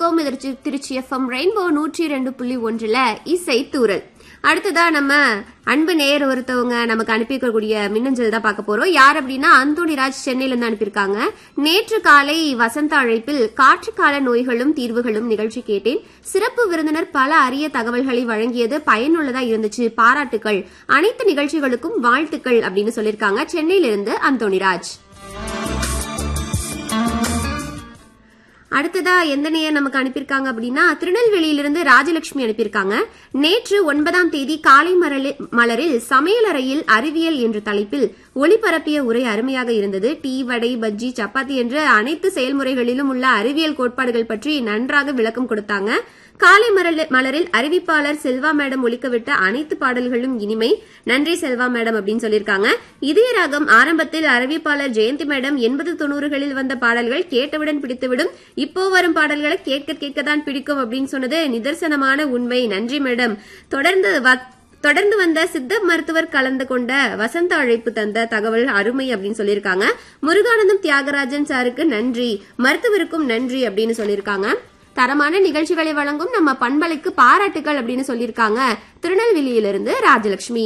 இருக்கோம் இது Trichy- Trichy FM rainbow நூற்றி ரெண்டு புள்ளி ஒன்றுல இசை தூரல் அடுத்ததா நம்ம அன்பு நேயர் ஒருத்தவங்க நமக்கு அனுப்பியிருக்கக்கூடிய மின்னஞ்சல் தான் பார்க்க போறோம் யார் அப்படின்னா அந்தோணிராஜ் சென்னையில இருந்து அனுப்பியிருக்காங்க நேற்று காலை வசந்த அழைப்பில் காற்றுக்கால நோய்களும் தீர்வுகளும் நிகழ்ச்சி கேட்டேன் சிறப்பு விருந்தினர் பல அரிய தகவல்களை வழங்கியது பயனுள்ளதா இருந்துச்சு பாராட்டுக்கள் அனைத்து நிகழ்ச்சிகளுக்கும் வாழ்த்துக்கள் அப்படின்னு சொல்லியிருக்காங்க சென்னையிலிருந்து அந்தோணிராஜ் அடுத்ததா எந்த நேயர் நமக்கு அனுப்பியிருக்காங்க அப்படின்னா திருநெல்வேலியிலிருந்து ராஜலட்சுமி அனுப்பியிருக்காங்க நேற்று ஒன்பதாம் தேதி காலை மரலி- மலரில் சமையலறையில் அறிவியல் என்ற தலைப்பில் ஒளிபரப்பிய உரை அருமையாக இருந்தது டீ வடை பஜ்ஜி சப்பாத்தி என்ற அனைத்து செயல்முறைகளிலும் உள்ள அறிவியல் கோட்பாடுகள் பற்றி நன்றாக விளக்கம் கொடுத்தாங்க காலை மரல- மலரில் அறிவிப்பாளர் செல்வா மேடம் ஒலிக்கவிட்ட அனைத்து பாடல்களும் இனிமை நன்றி செல்வா மேடம் அப்படின்னு சொல்லியிருக்காங்க இதய ராகம் ஆரம்பத்தில் அறிவிப்பாளர் ஜெயந்தி மேடம் எண்பது தொண்ணூறுகளில் வந்த பாடல்கள் கேட்டவுடன் பிடித்துவிடும் இப்போ வரும் பாடல்களை கேட்க கேட்கத்தான் பிடிக்கும் அப்படின்னு சொன்னது நிதர்சனமான உண்மை நன்றி மேடம் தொடர்ந்து வ- தொடர்ந்து வந்த சித்த மருத்துவர் கலந்து கொண்ட வசந்த அழைப்பு தந்த தகவல் அருமை அப்படின்னு சொல்லியிருக்காங்க முருகானந்தம் தியாகராஜன் சாருக்கு நன்றி மருத்துவருக்கும் நன்றி அப்படின்னு சொல்லியிருக்காங்க தரமான நிகழ்ச்சிகளை வழங்கும் நம்ம பண்பலைக்கு பாராட்டுகள் அப்படின்னு சொல்லியிருக்காங்க திருநெல்வேலியிலிருந்து ராஜலட்சுமி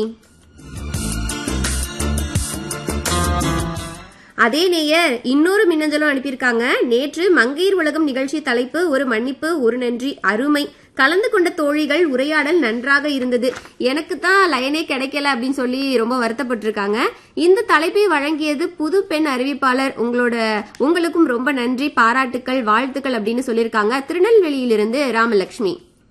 அதே நேயர் இன்னொரு மின்னஞ்சலும் அனுப்பியிருக்காங்க நேற்று மங்கையர் உலகம் நிகழ்ச்சி தலைப்பு ஒரு மன்னிப்பு ஒரு நன்றி அருமை கலந்து கொண்ட தோழிகள் உரையாடல் நன்றாக இருந்தது எனக்கு தான் லயனே கிடைக்கல அப்படின்னு சொல்லி ரொம்ப வருத்தப்பட்டிருக்காங்க இந்த தலைப்பை வழங்கியது புது பெண் அறிவிப்பாளர் உங்களோட உங்களுக்கும் ரொம்ப நன்றி பாராட்டுக்கள் வாழ்த்துக்கள் அப்படின்னு சொல்லியிருக்காங்க திருநெல்வேலியிலிருந்து ராமலட்சுமி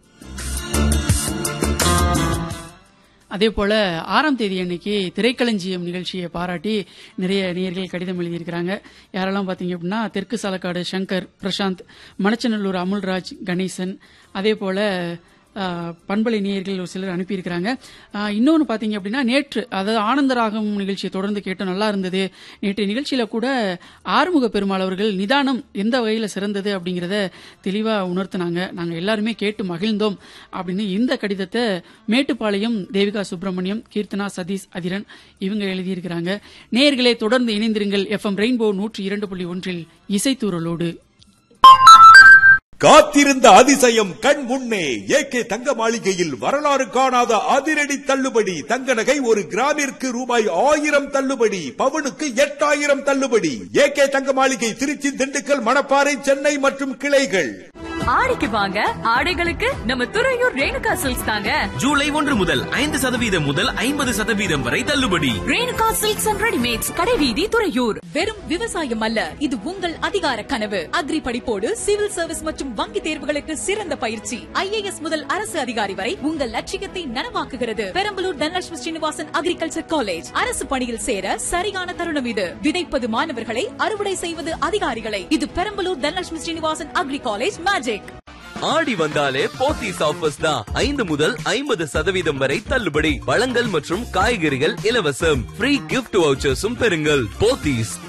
அதே போல ஆறாம் தேதி அன்னைக்கு திரைக்களஞ்சியம் நிகழ்ச்சியை பாராட்டி நிறைய நேயர்கள் கடிதம் எழுதியிருக்கிறாங்க யாரெல்லாம் பாத்தீங்க அப்படின்னா தெற்கு சாலக்காடு சங்கர் பிரசாந்த் மணச்சநல்லூர் அமுல்ராஜ் கணேசன் அதே போல ஆஹ், பண்பலை நேயர்கள் ஒரு சிலர் அனுப்பியிருக்கிறாங்க ஆஹ், இன்னொன்னு பாத்தீங்க அப்படின்னா நேற்று அதாவது ஆனந்தராகம் நிகழ்ச்சியை தொடர்ந்து கேட்டோம் நல்லா இருந்தது நேற்று நிகழ்ச்சியில கூட ஆறுமுக பெருமாள் அவர்கள் நிதானம் எந்த வகையில சிறந்தது அப்படிங்கறத தெளிவா உணர்த்தினாங்க நாங்க எல்லாருமே கேட்டு மகிழ்ந்தோம் அப்படின்னு இந்த கடிதத்தை மேட்டுப்பாளையம் தேவிகா சுப்பிரமணியம் கீர்த்தனா சதீஷ் அதிரன் இவங்க எழுதியிருக்கிறாங்க நேயர்களே தொடர்ந்து இணைந்திருங்கள் எஃப்எம் ரெயின்போ நூற்றி இரண்டு புள்ளி ஒன்றில் இசைத்தூரலோடு காத்திருந்த அதிசயம் கண் முன்னே ஏகே தங்க மாளிகையில் வரலாறு காணாத அதிரடி தள்ளுபடி தங்க நகை ஒரு கிராமிற்கு ரூபாய் ஆயிரம் தள்ளுபடி பவுனுக்கு எட்டாயிரம் தள்ளுபடி ஏகே தங்க மாளிகை திருச்சி திண்டுக்கல் மணப்பாறை சென்னை மற்றும் கிளைகள் ஆடிக்கு வாங்க ஆடைகளுக்கு நம்ம துறையூர் ரேணுகா சில்க்ஸ் தாங்க ஜூலை ஒன்று முதல் ஐந்து சதவீதம் முதல் ஐம்பது சதவீதம் வரை தள்ளுபடி ரேணுகா சில்க்ஸ் அண்ட் ரெடிமேட்ஸ் கடைவீதி துறையூர் வெறும் விவசாயம் அல்ல இது உங்கள் அதிகார கனவு அக்ரி படிப்போடு சிவில் சர்வீஸ் மற்றும் வங்கி தேர்வுகளுக்கு சிறந்த பயிற்சி ஐஏஎஸ் முதல் அரசு அதிகாரி வரை உங்கள் லட்சியத்தை நனவாக்குகிறது பெரம்பலூர் தனலட்சுமி ஸ்ரீனிவாசன் அக்ரிகல்ச்சர் காலேஜ் அரசு பணியில் சேர சரியான தருணம் இது விதைப்பது மாணவர்களை அறுவடை செய்வது அதிகாரிகளை இது Perambalur Dhanalakshmi Srinivasan agri college magic Aadi வந்தாலே போத்தீஸ் ஆஃபர்ஸ் தான் ஐந்து முதல் ஐம்பது சதவீதம் வரை தள்ளுபடி பழங்கள் மற்றும் காய்கறிகள் இலவசம் ஃப்ரீ கிஃப்ட் வவுச்சர்ஸும் பெறுங்கள் போத்தீஸ்